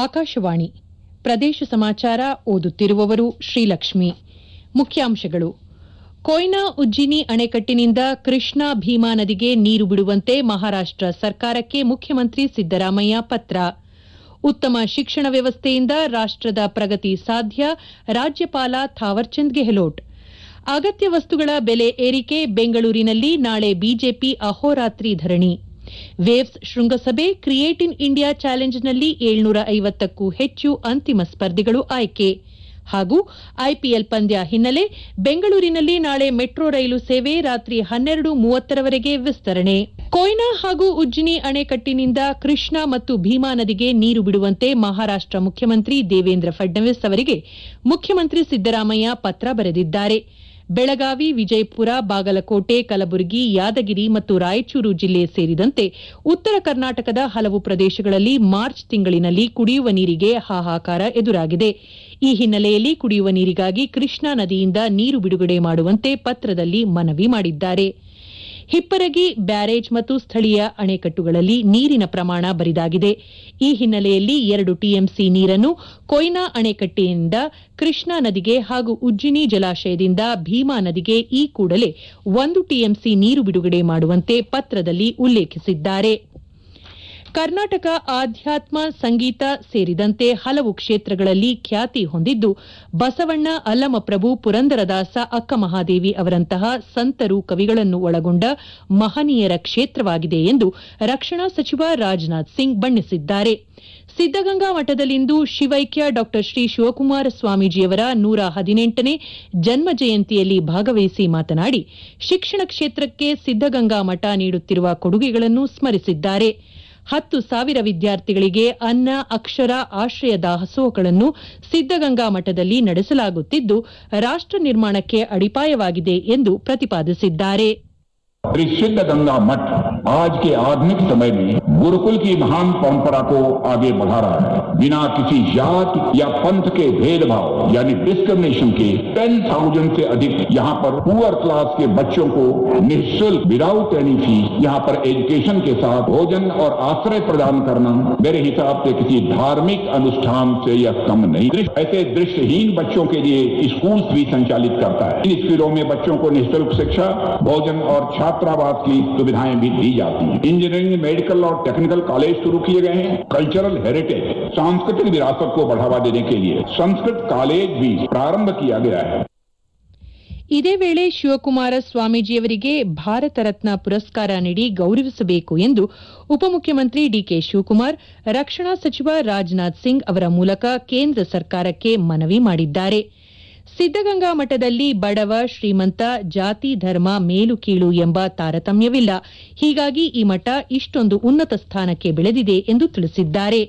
ಆಕಾಶವಾಣಿ ಪ್ರದೇಶ ಸಮಾಚಾರ ಓದುತ್ತಿರುವವರು ಶ್ರೀಲಕ್ಷ್ಮಿ ಮುಖ್ಯಾಂಶಗಳು ಕೊಯ್ನಾ ಉಜ್ಜಿನಿ ಅಣೆಕಟ್ಟಿನಿಂದ ಕೃಷ್ಣಾ ಭೀಮಾ ನದಿಗೆ ನೀರು ಬಿಡುವಂತೆ ಮಹಾರಾಷ್ಟ ಸರ್ಕಾರಕ್ಕೆ ಮುಖ್ಯಮಂತ್ರಿ ಸಿದ್ದರಾಮಯ್ಯ ಪತ್ರ ಉತ್ತಮ ಶಿಕ್ಷಣ ವ್ಯವಸ್ಥೆಯಿಂದ ರಾಷ್ಟದ ಪ್ರಗತಿ ಸಾಧ್ಯ ರಾಜ್ಯಪಾಲ ಥಾವರ್ಚಂದ್ ಗೆಹ್ಲೋಟ್ ಅಗತ್ಯ ವಸ್ತುಗಳ ಬೆಲೆ ಏರಿಕೆ ಬೆಂಗಳೂರಿನಲ್ಲಿ ನಾಳೆ ಬಿಜೆಪಿ ಅಹೋರಾತ್ರಿ ಧರಣಿ ವೇವ್ಸ್ ಶೃಂಗಸಭೆ ಕ್ರಿಯೇಟ್ ಇನ್ ಇಂಡಿಯಾ ಚಾಲೆಂಜ್ನಲ್ಲಿ ಏಳ್ನೂರ ಐವತ್ತಕ್ಕೂ ಹೆಚ್ಚು ಅಂತಿಮ ಸ್ಪರ್ಧಿಗಳು ಆಯ್ಕೆ ಹಾಗೂ ಐಪಿಎಲ್ ಪಂದ್ಯ ಹಿನ್ನೆಲೆ ಬೆಂಗಳೂರಿನಲ್ಲಿ ನಾಳೆ ಮೆಟ್ರೋ ರೈಲು ಸೇವೆ ರಾತ್ರಿ ಹನ್ನೆರಡು ಮೂವತ್ತರವರೆಗೆ ವಿಸ್ತರಣೆ ಕೊಯ್ನಾ ಹಾಗೂ ಉಜ್ಜಿನಿ ಅಣೆಕಟ್ಟಿನಿಂದ ಕೃಷ್ಣಾ ಮತ್ತು ಭೀಮಾ ನದಿಗೆ ನೀರು ಬಿಡುವಂತೆ ಮಹಾರಾಷ್ಟ ಮುಖ್ಯಮಂತ್ರಿ ದೇವೇಂದ್ರ ಫಡ್ನವೀಸ್ ಅವರಿಗೆ ಮುಖ್ಯಮಂತ್ರಿ ಸಿದ್ದರಾಮಯ್ಯ ಪತ್ರ ಬರೆದಿದ್ದಾರೆ ಬೆಳಗಾವಿ ವಿಜಯಪುರ ಬಾಗಲಕೋಟೆ ಕಲಬುರಗಿ ಯಾದಗಿರಿ ಮತ್ತು ರಾಯಚೂರು ಜಿಲ್ಲೆ ಸೇರಿದಂತೆ ಉತ್ತರ ಕರ್ನಾಟಕದ ಹಲವು ಪ್ರದೇಶಗಳಲ್ಲಿ ಮಾರ್ಚ್ ತಿಂಗಳಿನಲ್ಲಿ ಕುಡಿಯುವ ನೀರಿಗೆ ಹಾಹಾಕಾರ ಎದುರಾಗಿದೆ ಈ ಹಿನ್ನೆಲೆಯಲ್ಲಿ ಕುಡಿಯುವ ನೀರಿಗಾಗಿ ಕೃಷ್ಣಾ ನದಿಯಿಂದ ನೀರು ಬಿಡುಗಡೆ ಮಾಡುವಂತೆ ಪತ್ರದಲ್ಲಿ ಮನವಿ ಮಾಡಿದ್ದಾರೆ ಹಿಪ್ಪರಗಿ ಬ್ಯಾರೇಜ್ ಮತ್ತು ಸ್ಥಳೀಯ ಅಣೆಕಟ್ಟುಗಳಲ್ಲಿ ನೀರಿನ ಪ್ರಮಾಣ ಬರಿದಾಗಿದೆ ಈ ಹಿನ್ನೆಲೆಯಲ್ಲಿ ಎರಡು ಟಿಎಂಸಿ ನೀರನ್ನು ಕೊಯ್ನಾ ಅಣೆಕಟ್ಟೆಯಿಂದ ಕೃಷ್ಣಾ ನದಿಗೆ ಹಾಗೂ ಉಜ್ಜಿನಿ ಜಲಾಶಯದಿಂದ ಭೀಮಾ ನದಿಗೆ ಈ ಕೂಡಲೇ ಒಂದು ಟಿಎಂಸಿ ನೀರು ಬಿಡುಗಡೆ ಮಾಡುವಂತೆ ಪತ್ರದಲ್ಲಿ ಉಲ್ಲೇಖಿಸಿದ್ದಾರೆ ಕರ್ನಾಟಕ ಆಧ್ಯಾತ್ಮ ಸಂಗೀತ ಸೇರಿದಂತೆ ಹಲವು ಕ್ಷೇತ್ರಗಳಲ್ಲಿ ಖ್ಯಾತಿ ಹೊಂದಿದ್ದು ಬಸವಣ್ಣ ಅಲ್ಲಮಪ್ರಭು ಪುರಂದರದಾಸ ಅಕ್ಕಮಹಾದೇವಿ ಅವರಂತಹ ಸಂತರು ಕವಿಗಳನ್ನು ಒಳಗೊಂಡ ಮಹನೀಯರ ಕ್ಷೇತ್ರವಾಗಿದೆ ಎಂದು ರಕ್ಷಣಾ ಸಚಿವ ರಾಜನಾಥ್ ಸಿಂಗ್ ಬಣ್ಣಿಸಿದ್ದಾರೆ ಸಿದ್ದಗಂಗಾ ಮಠದಲ್ಲಿಂದು ಶಿವೈಕ್ಯ ಡಾ ಶ್ರೀ ಶಿವಕುಮಾರ ಸ್ವಾಮೀಜಿಯವರ ನೂರ ಹದಿನೆಂಟನೇ ಜನ್ಮ ಜಯಂತಿಯಲ್ಲಿ ಭಾಗವಹಿಸಿ ಮಾತನಾಡಿ ಶಿಕ್ಷಣ ಕ್ಷೇತ್ರಕ್ಕೆ ಸಿದ್ದಗಂಗಾ ಮಠ ನೀಡುತ್ತಿರುವ ಕೊಡುಗೆಗಳನ್ನು ಸ್ಮರಿಸಿದ್ದಾರೆ ಹತ್ತು ಸಾವಿರ ವಿದ್ಯಾರ್ಥಿಗಳಿಗೆ ಅನ್ನ ಅಕ್ಷರ ಆಶ್ರಯ ದಾಸೋಹಗಳನ್ನು ಸಿದ್ದಗಂಗಾ ಮಠದಲ್ಲಿ ನಡೆಸಲಾಗುತ್ತಿದ್ದು ರಾಷ್ಟ ನಿರ್ಮಾಣಕ್ಕೆ ಅಡಿಪಾಯವಾಗಿದೆ ಎಂದು ಪ್ರತಿಪಾದಿಸಿದ್ದಾರೆ सिद्ध गंगा मठ आज के आधुनिक समय में गुरुकुल की महान परंपरा को आगे बढ़ा रहा है बिना किसी जात या पंथ के भेदभाव यानी डिस्क्रिमिनेशन के टेन थाउजेंड से अधिक यहाँ पर पुअर क्लास के बच्चों को निःशुल्क विदाउट एनी फीस यहाँ पर एजुकेशन के साथ भोजन और आश्रय प्रदान करना मेरे हिसाब से किसी धार्मिक अनुष्ठान से यह कम नहीं दृश्य- ऐसे दृष्टिहीन बच्चों के लिए स्कूल भी संचालित करता है इन स्कूलों में बच्चों को निःशुल्क शिक्षा भोजन और छात्रावास की सुविधाएं भी दी जाती हैं इंजीनियरिंग मेडिकल और टेक्निकल कॉलेज शुरू किए गए हैं कल्चरल हेरिटेज सांस्कृतिक विरासत को बढ़ावा देने के लिए संस्कृत कॉलेज भी प्रारंभ किया गया है ಇದೇ ವೇಳೆ ಶಿವಕುಮಾರ ಸ್ವಾಮೀಜಿಯವರಿಗೆ ಭಾರತ ರತ್ನ ಪುರಸ್ಕಾರ ನೀಡಿ ಗೌರವಿಸಬೇಕು ಎಂದು ಉಪಮುಖ್ಯಮಂತ್ರಿ ಡಿಕೆ ಶಿವಕುಮಾರ್ ರಕ್ಷಣಾ ಸಚಿವ ರಾಜನಾಥ್ ಸಿಂಗ್ ಅವರ ಮೂಲಕ ಕೇಂದ್ರ ಸರ್ಕಾರಕ್ಕೆ ಮನವಿ ಮಾಡಿದ್ದಾರೆ ಸಿದ್ದಗಂಗಾ ಮಠದಲ್ಲಿ ಬಡವ ಶ್ರೀಮಂತ ಜಾತಿ ಧರ್ಮ ಮೇಲು ಕೀಳು ಎಂಬ ತಾರತಮ್ಯವಿಲ್ಲ ಹೀಗಾಗಿ ಈ ಮಠ ಇಷ್ಟೊಂದು ಉನ್ನತ ಸ್ಥಾನಕ್ಕೆ ಬೆಳೆದಿದೆ ಎಂದು ತಿಳಿಸಿದ್ದಾರೆ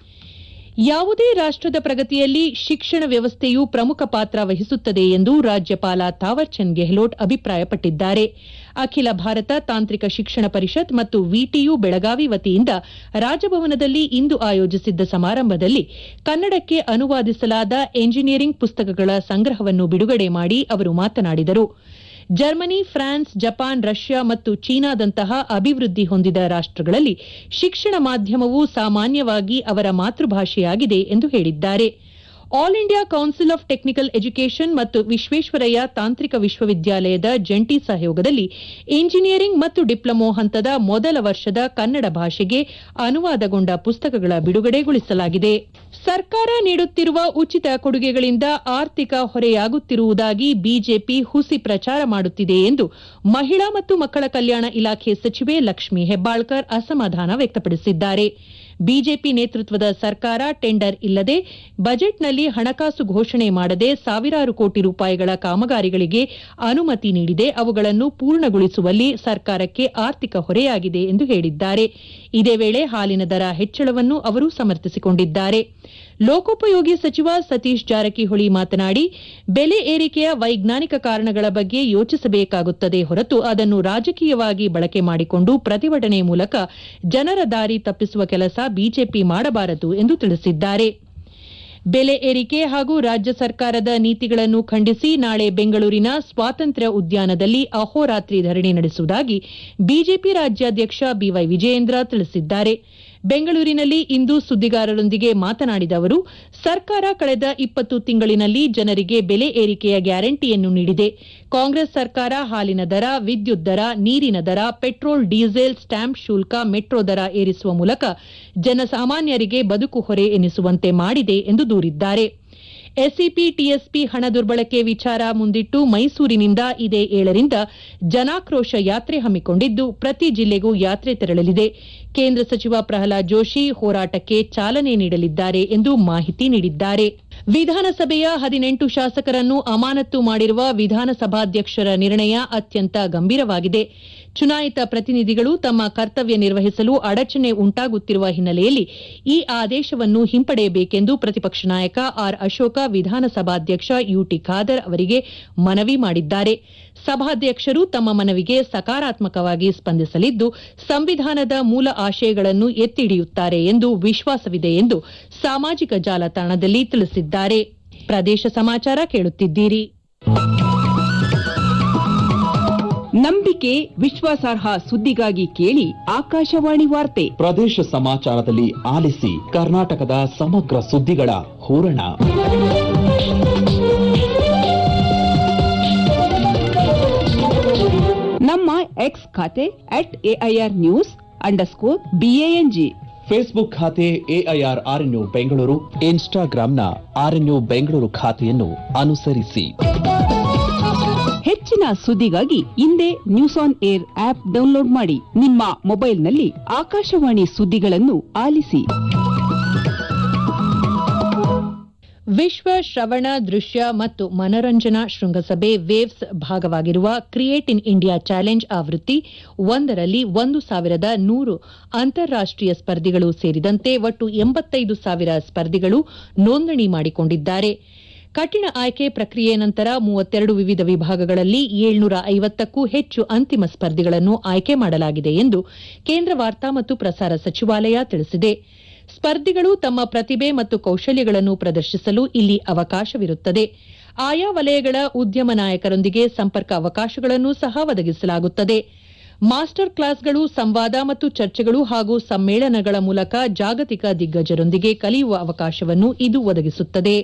ಯಾವುದೇ ರಾಷ್ಟದ ಪ್ರಗತಿಯಲ್ಲಿ ಶಿಕ್ಷಣ ವ್ಯವಸ್ಥೆಯು ಪ್ರಮುಖ ಪಾತ್ರ ವಹಿಸುತ್ತದೆ ಎಂದು ರಾಜ್ಯಪಾಲ ತಾವರ್ಚಂದ್ ಗೆಹ್ಲೋಟ್ ಅಭಿಪ್ರಾಯಪಟ್ಟಿದ್ದಾರೆ ಅಖಿಲ ಭಾರತ ತಾಂತ್ರಿಕ ಶಿಕ್ಷಣ ಪರಿಷತ್ ಮತ್ತು ವಿಟಿಯು ಬೆಳಗಾವಿ ವತಿಯಿಂದ ರಾಜಭವನದಲ್ಲಿ ಇಂದು ಆಯೋಜಿಸಿದ್ದ ಸಮಾರಂಭದಲ್ಲಿ ಕನ್ನಡಕ್ಕೆ ಅನುವಾದಿಸಲಾದ ಎಂಜಿನಿಯರಿಂಗ್ ಪುಸ್ತಕಗಳ ಸಂಗ್ರಹವನ್ನು ಬಿಡುಗಡೆ ಮಾಡಿ ಅವರು ಮಾತನಾಡಿದರು ಜರ್ಮನಿ ಫ್ರಾನ್ಸ್ ಜಪಾನ್ ರಷ್ಯಾ ಮತ್ತು ಚೀನಾದಂತಹ ಅಭಿವೃದ್ಧಿ ಹೊಂದಿದ ರಾಷ್ಟಗಳಲ್ಲಿ ಶಿಕ್ಷಣ ಮಾಧ್ಯಮವು ಸಾಮಾನ್ಯವಾಗಿ ಅವರ ಮಾತೃಭಾಷೆಯಾಗಿದೆ ಎಂದು ಹೇಳಿದ್ದಾರೆ All India Council of Technical Education ಮತ್ತು ವಿಶ್ವೇಶ್ವರಯ್ಯ ತಾಂತ್ರಿಕ ವಿಶ್ವವಿದ್ಯಾಲಯದ ಜಂಟಿ ಸಹಯೋಗದಲ್ಲಿ ಇಂಜಿನಿಯರಿಂಗ್ ಮತ್ತು ಡಿಪ್ಲೊಮೊ ಹಂತದ ಮೊದಲ ವರ್ಷದ ಕನ್ನಡ ಭಾಷೆಗೆ ಅನುವಾದಗೊಂಡ ಪುಸ್ತಕಗಳ ಬಿಡುಗಡೆಗೊಳಿಸಲಾಗಿದೆ ಸರ್ಕಾರ ನೀಡುತ್ತಿರುವ ಉಚಿತ ಕೊಡುಗೆಗಳಿಂದ ಆರ್ಥಿಕ ಹೊರೆಯಾಗುತ್ತಿರುವುದಾಗಿ ಬಿಜೆಪಿ ಹುಸಿ ಪ್ರಚಾರ ಮಾಡುತ್ತಿದೆ ಎಂದು ಮಹಿಳಾ ಮತ್ತು ಮಕ್ಕಳ ಕಲ್ಯಾಣ ಇಲಾಖೆ ಸಚಿವೆ ಲಕ್ಷ್ಮೀ ಹೆಬ್ಬಾಳ್ಕರ್ ಅಸಮಾಧಾನ ವ್ಯಕ್ತಪಡಿಸಿದ್ದಾರೆ ಬಿಜೆಪಿ ನೇತೃತ್ವದ ಸರ್ಕಾರ ಟೆಂಡರ್ ಇಲ್ಲದೆ ಬಜೆಟ್ನಲ್ಲಿ ಹಣಕಾಸು ಘೋಷಣೆ ಮಾಡದೆ ಸಾವಿರಾರು ಕೋಟಿ ರೂಪಾಯಿಗಳ ಕಾಮಗಾರಿಗಳಿಗೆ ಅನುಮತಿ ನೀಡಿದೆ ಅವುಗಳನ್ನು ಪೂರ್ಣಗೊಳಿಸುವಲ್ಲಿ ಸರ್ಕಾರಕ್ಕೆ ಆರ್ಥಿಕ ಹೊರೆಯಾಗಿದೆ ಎಂದು ಹೇಳಿದ್ದಾರೆ ಇದೇ ವೇಳೆ ಹಾಲಿನ ದರ ಹೆಚ್ಚಳವನ್ನು ಅವರು ಸಮರ್ಥಿಸಿಕೊಂಡಿದ್ದಾರೆ ಲೋಕೋಪಯೋಗಿ ಸಚಿವ ಸತೀಶ್ ಜಾರಕಿಹೊಳಿ ಮಾತನಾಡಿ ಬೆಲೆ ಏರಿಕೆಯ ವೈಜ್ಞಾನಿಕ ಕಾರಣಗಳ ಬಗ್ಗೆ ಯೋಚಿಸಬೇಕಾಗುತ್ತದೆ ಹೊರತು ಅದನ್ನು ರಾಜಕೀಯವಾಗಿ ಬಳಕೆ ಮಾಡಿಕೊಂಡು ಪ್ರತಿಭಟನೆ ಮೂಲಕ ಜನರ ದಾರಿ ತಪ್ಪಿಸುವ ಕೆಲಸ ಬಿಜೆಪಿ ಮಾಡಬಾರದು ಎಂದು ತಿಳಿಸಿದ್ದಾರೆ ಬೆಲೆ ಏರಿಕೆ ಹಾಗೂ ರಾಜ್ಯ ಸರ್ಕಾರದ ನೀತಿಗಳನ್ನು ಖಂಡಿಸಿ ನಾಳೆ ಬೆಂಗಳೂರಿನ ಸ್ವಾತಂತ್ರ್ಯ ಉದ್ಯಾನದಲ್ಲಿ ಅಹೋರಾತ್ರಿ ಧರಣಿ ನಡೆಸುವುದಾಗಿ ಬಿಜೆಪಿ ರಾಜ್ಯಾಧ್ಯಕ್ಷ ಬಿವೈ ವಿಜಯೇಂದ್ರ ತಿಳಿಸಿದ್ದಾರೆ ಬೆಂಗಳೂರಿನಲ್ಲಿ ಇಂದು ಸುದ್ದಿಗಾರರೊಂದಿಗೆ ಮಾತನಾಡಿದ ಅವರು ಸರ್ಕಾರ ಕಳೆದ ಇಪ್ಪತ್ತು ತಿಂಗಳಿನಲ್ಲಿ ಜನರಿಗೆ ಬೆಲೆ ಏರಿಕೆಯ ಗ್ಯಾರಂಟಿಯನ್ನು ನೀಡಿದೆ ಕಾಂಗ್ರೆಸ್ ಸರ್ಕಾರ ಹಾಲಿನ ದರ ವಿದ್ಯುತ್ ದರ ನೀರಿನ ದರ ಪೆಟ್ರೋಲ್ ಡೀಸೆಲ್ ಸ್ಟಾಂಪ್ ಶುಲ್ಕ ಮೆಟ್ರೋ ದರ ಏರಿಸುವ ಮೂಲಕ ಜನಸಾಮಾನ್ಯರಿಗೆ ಬದುಕು ಹೊರೆ ಎನಿಸುವಂತೆ ಮಾಡಿದೆ ಎಂದು ದೂರಿದ್ದಾರೆ ಎಸ್ಸಿಪಿ ಟಿಎಸ್ಪಿ ಹಣ ದುರ್ಬಳಕೆ ವಿಚಾರ ಮುಂದಿಟ್ಟು ಮೈಸೂರಿನಿಂದ ಇದೇ ಏಳರಿಂದ ಜನಾಕ್ರೋಶ ಯಾತ್ರೆ ಹಮ್ಮಿಕೊಂಡಿದ್ದು ಪ್ರತಿ ಜಿಲ್ಲೆಗೂ ಯಾತ್ರೆ ತೆರಳಲಿದೆ ಕೇಂದ್ರ ಸಚಿವ ಪ್ರಹ್ಲಾದ್ ಜೋಶಿ ಹೋರಾಟಕ್ಕೆ ಚಾಲನೆ ನೀಡಲಿದ್ದಾರೆ ಎಂದು ಮಾಹಿತಿ ನೀಡಿದ್ದಾರೆ ವಿಧಾನಸಭೆಯ ಹದಿನೆಂಟು ಶಾಸಕರನ್ನು ಅಮಾನತು ಮಾಡಿರುವ ವಿಧಾನಸಭಾಧ್ಯಕ್ಷರ ನಿರ್ಣಯ ಅತ್ಯಂತ ಗಂಭೀರವಾಗಿದೆ ಚುನಾಯಿತ ಪ್ರತಿನಿಧಿಗಳು ತಮ್ಮ ಕರ್ತವ್ಯ ನಿರ್ವಹಿಸಲು ಅಡಚಣೆ ಉಂಟಾಗುತ್ತಿರುವ ಹಿನ್ನೆಲೆಯಲ್ಲಿ ಈ ಆದೇಶವನ್ನು ಹಿಂಪಡೆಯಬೇಕೆಂದು ಪ್ರತಿಪಕ್ಷ ನಾಯಕ ಆರ್ ಅಶೋಕ ವಿಧಾನಸಭಾಧ್ಯಕ್ಷ ಯುಟಿ ಖಾದರ್ ಅವರಿಗೆ ಮನವಿ ಮಾಡಿದ್ದಾರೆ ಸಭಾಧ್ಯಕ್ಷರು ತಮ್ಮ ಮನವಿಗೆ ಸಕಾರಾತ್ಮಕವಾಗಿ ಸ್ಪಂದಿಸಲಿದ್ದು ಸಂವಿಧಾನದ ಮೂಲ ಆಶಯಗಳನ್ನು ಎತ್ತಿ ಹಿಡಿಯುತ್ತಾರೆ ಎಂದು ವಿಶ್ವಾಸವಿದೆ ಎಂದು ಸಾಮಾಜಿಕ ಜಾಲತಾಣದಲ್ಲಿ ತಿಳಿಸಿದ್ದಾರೆ ಪ್ರದೇಶ ಸಮಾಚಾರ ಕೇಳುತ್ತಿದ್ದೀರಿ ನಂಬಿಕೆ ವಿಶ್ವಾಸಾರ್ಹ ಸುದ್ದಿಗಾಗಿ ಕೇಳಿ ಆಕಾಶವಾಣಿ ವಾರ್ತೆ ಪ್ರದೇಶ ಸಮಾಚಾರದಲ್ಲಿ ಆಲಿಸಿ ಕರ್ನಾಟಕದ ಸಮಗ್ರ ಸುದ್ದಿಗಳ ಹೂರಣ ನಮ್ಮ ಎಕ್ಸ್ ಖಾತೆ at AIR news underscore BANG Facebook ಖಾತೆ ಎಐಆರ್ ಆರ್ಎನ್ಯು ಬೆಂಗಳೂರು ಇನ್ಸ್ಟಾಗ್ರಾಂನ ಆರ್ಎನ್ಯು ಬೆಂಗಳೂರು ಖಾತೆಯನ್ನು ಅನುಸರಿಸಿ ಹೆಚ್ಚಿನ ಸುದ್ದಿಗಾಗಿ ಹಿಂದೆ News On Air app download ಮಾಡಿ ನಿಮ್ಮ ಮೊಬೈಲ್ನಲ್ಲಿ ಆಕಾಶವಾಣಿ ಸುದ್ದಿಗಳನ್ನು ಆಲಿಸಿ ವಿಶ್ವ ಶ್ರವಣ ದೃಶ್ಯ ಮತ್ತು ಮನರಂಜನಾ ಶೃಂಗಸಭೆ ವೇವ್ಸ್ ಭಾಗವಾಗಿರುವ ಕ್ರಿಯೇಟ್ ಇನ್ ಇಂಡಿಯಾ ಚಾಲೆಂಜ್ ಆವೃತ್ತಿ ಒಂದರಲ್ಲಿ ಒಂದು ಸಾವಿರದ ನೂರು ಅಂತಾರಾಷ್ಟೀಯ ಸ್ಪರ್ಧಿಗಳು ಸೇರಿದಂತೆ ಒಟ್ಟು ಎಂಬತ್ತೈದು ಸಾವಿರ ಸ್ಪರ್ಧಿಗಳು ನೋಂದಣಿ ಮಾಡಿಕೊಂಡಿದ್ದಾರೆ ಕಠಿಣ ಆಯ್ಕೆ ಪ್ರಕ್ರಿಯೆ ನಂತರ ಮೂವತ್ತೆರಡು ವಿವಿಧ ವಿಭಾಗಗಳಲ್ಲಿ ಏಳ್ನೂರ ಐವತ್ತಕ್ಕೂ ಹೆಚ್ಚು ಅಂತಿಮ ಸ್ಪರ್ಧಿಗಳನ್ನು ಆಯ್ಕೆ ಮಾಡಲಾಗಿದೆ ಎಂದು ಕೇಂದ್ರ ವಾರ್ತಾ ಮತ್ತು ಪ್ರಸಾರ ಸಚಿವಾಲಯ ತಿಳಿಸಿದೆ ಸ್ಪರ್ಧಿಗಳು ತಮ್ಮ ಪ್ರತಿಭೆ ಮತ್ತು ಕೌಶಲ್ಯಗಳನ್ನು ಪ್ರದರ್ಶಿಸಲು ಇಲ್ಲಿ ಅವಕಾಶವಿರುತ್ತದೆ ಆಯಾ ವಲಯಗಳ ಉದ್ಯಮ ನಾಯಕರೊಂದಿಗೆ ಸಂಪರ್ಕ ಅವಕಾಶಗಳನ್ನು ಸಹ ಒದಗಿಸಲಾಗುತ್ತದೆ ಮಾಸ್ಟರ್ ಕ್ಲಾಸ್ಗಳು ಸಂವಾದ ಮತ್ತು ಚರ್ಚೆಗಳು ಹಾಗೂ ಸಮ್ಮೇಳನಗಳ ಮೂಲಕ ಜಾಗತಿಕ ದಿಗ್ಗಜರೊಂದಿಗೆ ಕಲಿಯುವ ಅವಕಾಶವನ್ನು ಇದು ಒದಗಿಸುತ್ತದೆ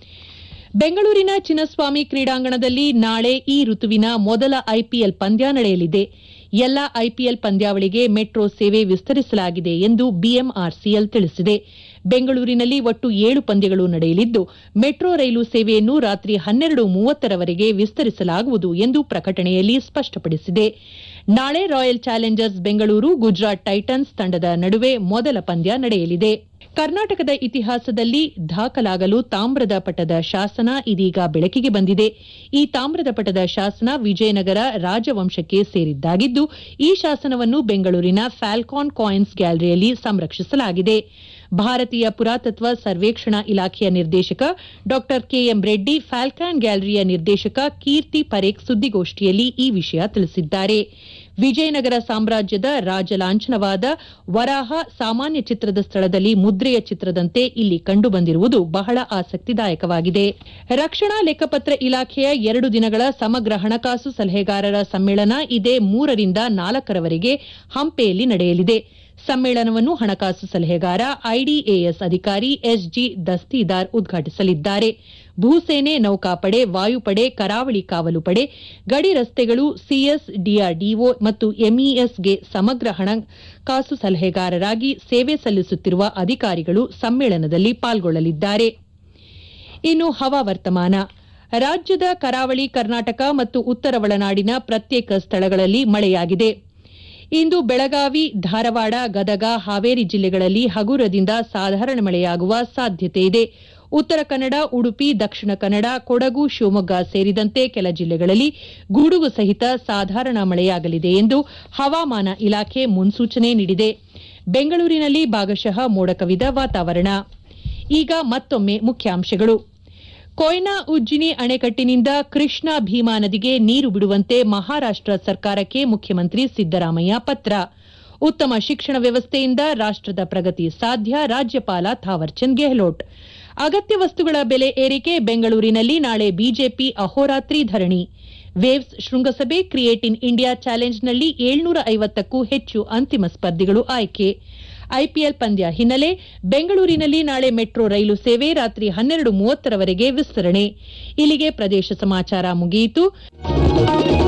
ಬೆಂಗಳೂರಿನ ಚಿನ್ನಸ್ವಾಮಿ ಕ್ರೀಡಾಂಗಣದಲ್ಲಿ ನಾಳೆ ಈ ಋತುವಿನ ಮೊದಲ ಐಪಿಎಲ್ ಪಂದ್ಯ ನಡೆಯಲಿದೆ ಎಲ್ಲಾ ಐಪಿಎಲ್ ಪಂದ್ಯಾವಳಿಗೆ ಮೆಟ್ರೋ ಸೇವೆ ವಿಸ್ತರಿಸಲಾಗಿದೆ ಎಂದು ಬಿಎಂಆರ್ಸಿಎಲ್ ತಿಳಿಸಿದೆ ಬೆಂಗಳೂರಿನಲ್ಲಿ ಒಟ್ಟು ಏಳು ಪಂದ್ಯಗಳು ನಡೆಯಲಿದ್ದು ಮೆಟ್ರೋ ರೈಲು ಸೇವೆಯನ್ನು ರಾತ್ರಿ ಹನ್ನೆರಡು ಮೂವತ್ತರವರೆಗೆ ವಿಸ್ತರಿಸಲಾಗುವುದು ಎಂದು ಪ್ರಕಟಣೆಯಲ್ಲಿ ಸ್ಪಷ್ಟಪಡಿಸಿದೆ ನಾಳೆ Royal Challengers Bengaluru Gujarat Titans ತಂಡದ ನಡುವೆ ಮೊದಲ ಪಂದ್ಯ ನಡೆಯಲಿದೆ ಕರ್ನಾಟಕದ ಇತಿಹಾಸದಲ್ಲಿ ದಾಖಲಾಗಲು ತಾಮ್ರದ ಪಟದ ಶಾಸನ ಇದೀಗ ಬೆಳಕಿಗೆ ಬಂದಿದೆ ಈ ತಾಮ್ರದ ಪಟದ ಶಾಸನ ವಿಜಯನಗರ ರಾಜವಂಶಕ್ಕೆ ಸೇರಿದ್ದಾಗಿದ್ದು ಈ ಶಾಸನವನ್ನು ಬೆಂಗಳೂರಿನ ಫ್ಯಾಲ್ಕಾನ್ ಕಾಯಿನ್ಸ್ ಗ್ಯಾಲರಿಯಲ್ಲಿ ಸಂರಕ್ಷಿಸಲಾಗಿದೆ ಭಾರತೀಯ ಪುರಾತತ್ವ ಸರ್ವೇಕ್ಷಣಾ ಇಲಾಖೆಯ ನಿರ್ದೇಶಕ ಡಾ ಕೆಎಂ ರೆಡ್ಡಿ ಫ್ಯಾಲ್ಕಾನ್ ಗ್ಯಾಲರಿಯ ನಿರ್ದೇಶಕ ಕೀರ್ತಿ ಪರೇಖ್ ಸುದ್ದಿಗೋಷ್ಠಿಯಲ್ಲಿ ಈ ವಿಷಯ ತಿಳಿಸಿದ್ದಾರೆ ವಿಜಯನಗರ ಸಾಮ್ರಾಜ್ಯದ ರಾಜಲಾಂಛನವಾದ ವರಾಹ ಸಾಮಾನ್ಯ ಚಿತ್ರದ ಸ್ಥಳದಲ್ಲಿ ಮುದ್ರೆಯ ಚಿತ್ರದಂತೆ ಇಲ್ಲಿ ಕಂಡುಬಂದಿರುವುದು ಬಹಳ ಆಸಕ್ತಿದಾಯಕವಾಗಿದೆ ರಕ್ಷಣಾ ಲೆಕ್ಕಪತ್ರ ಇಲಾಖೆಯ ಎರಡು ದಿನಗಳ ಸಮಗ್ರ ಹಣಕಾಸು ಸಲಹೆಗಾರರ ಸಮ್ಮೇಳನ ಇದೇ ಮೂರರಿಂದ ನಾಲ್ಕರವರೆಗೆ ಹಂಪೆಯಲ್ಲಿ ನಡೆಯಲಿದೆ ಸಮ್ಮೇಳನವನ್ನು ಹಣಕಾಸು ಸಲಹೆಗಾರ ಐಡಿಎಎಸ್ ಅಧಿಕಾರಿ ಎಸ್ಜಿ ದಸ್ತಿದಾರ್ ಉದ್ಘಾಟಿಸಲಿದ್ದಾರೆ ಭೂಸೇನೆ ನೌಕಾಪಡೆ ವಾಯುಪಡೆ ಕರಾವಳಿ ಕಾವಲು ಪಡೆ ಗಡಿ ರಸ್ತೆಗಳು ಸಿಎಸ್ ಡಿಆರ್ಡಿಒ ಮತ್ತು ಎಂಇಎಸ್ಗೆ ಸಮಗ್ರ ಹಣಕಾಸು ಸಲಹೆಗಾರರಾಗಿ ಸೇವೆ ಸಲ್ಲಿಸುತ್ತಿರುವ ಅಧಿಕಾರಿಗಳು ಸಮ್ಮೇಳನದಲ್ಲಿ ಪಾಲ್ಗೊಳ್ಳಲಿದ್ದಾರೆ ಇನ್ನು ಹವಾವರ್ತಮಾನ ರಾಜ್ಯದ ಕರಾವಳಿ ಕರ್ನಾಟಕ ಮತ್ತು ಉತ್ತರ ಒಳನಾಡಿನ ಪ್ರತ್ಯೇಕ ಸ್ಥಳಗಳಲ್ಲಿ ಮಳೆಯಾಗಿದೆ ಇಂದು ಬೆಳಗಾವಿ ಧಾರವಾಡ ಗದಗ ಹಾವೇರಿ ಜಿಲ್ಲೆಗಳಲ್ಲಿ ಹಗುರದಿಂದ ಸಾಧಾರಣ ಮಳೆಯಾಗುವ ಸಾಧ್ಯತೆ ಇದೆ ಉತ್ತರ ಕನ್ನಡ ಉಡುಪಿ ದಕ್ಷಿಣ ಕನ್ನಡ ಕೊಡಗು ಶಿವಮೊಗ್ಗ ಸೇರಿದಂತೆ ಕೆಲ ಜಿಲ್ಲೆಗಳಲ್ಲಿ ಗುಡುಗು ಸಹಿತ ಸಾಧಾರಣ ಮಳೆಯಾಗಲಿದೆ ಎಂದು ಹವಾಮಾನ ಇಲಾಖೆ ಮುನ್ಸೂಚನೆ ನೀಡಿದೆ ಬೆಂಗಳೂರಿನಲ್ಲಿ ಭಾಗಶಃ ಮೋಡ ಕವಿದ ವಾತಾವರಣ ಈಗ ಮತ್ತೊಮ್ಮೆ ಮುಖ್ಯಾಂಶಗಳು ಕೊಯ್ನಾ ಉಜ್ಜಿನಿ ಅಣೆಕಟ್ಟಿನಿಂದ ಕೃಷ್ಣಾ ಭೀಮಾ ನದಿಗೆ ನೀರು ಬಿಡುವಂತೆ ಮಹಾರಾಷ್ಟ ಸರ್ಕಾರಕ್ಕೆ ಮುಖ್ಯಮಂತ್ರಿ ಸಿದ್ದರಾಮಯ್ಯ ಪತ್ರ ಉತ್ತಮ ಶಿಕ್ಷಣ ವ್ಯವಸ್ಥೆಯಿಂದ ರಾಷ್ಟದ ಪ್ರಗತಿ ಸಾಧ್ಯ ರಾಜ್ಯಪಾಲ ಥಾವರ್ಚಂದ್ ಗೆಹ್ಲೋಟ್ ಅಗತ್ಯ ವಸ್ತುಗಳ ಬೆಲೆ ಏರಿಕೆ ಬೆಂಗಳೂರಿನಲ್ಲಿ ನಾಳೆ ಬಿಜೆಪಿ ಅಹೋರಾತ್ರಿ ಧರಣಿ ವೇವ್ಸ್ ಶೃಂಗಸಭೆ ಕ್ರಿಯೇಟ್ ಇನ್ ಇಂಡಿಯಾ ಚಾಲೆಂಜ್ನಲ್ಲಿ ಏಳ್ನೂರ ಐವತ್ತಕ್ಕೂ ಹೆಚ್ಚು ಅಂತಿಮ ಸ್ಪರ್ಧಿಗಳು ಆಯ್ಕೆ ಐಪಿಎಲ್ ಪಂದ್ಯ ಹಿನ್ನೆಲೆ ಬೆಂಗಳೂರಿನಲ್ಲಿ ನಾಳೆ ಮೆಟ್ರೋ ರೈಲು ಸೇವೆ ರಾತ್ರಿ ಹನ್ನೆರಡು ಮೂವತ್ತರವರೆಗೆ ವಿಸ್ತರಣೆ ಇಲ್ಲಿಗೆ ಪ್ರದೇಶ ಸಮಾಚಾರ ಮುಗಿಯಿತು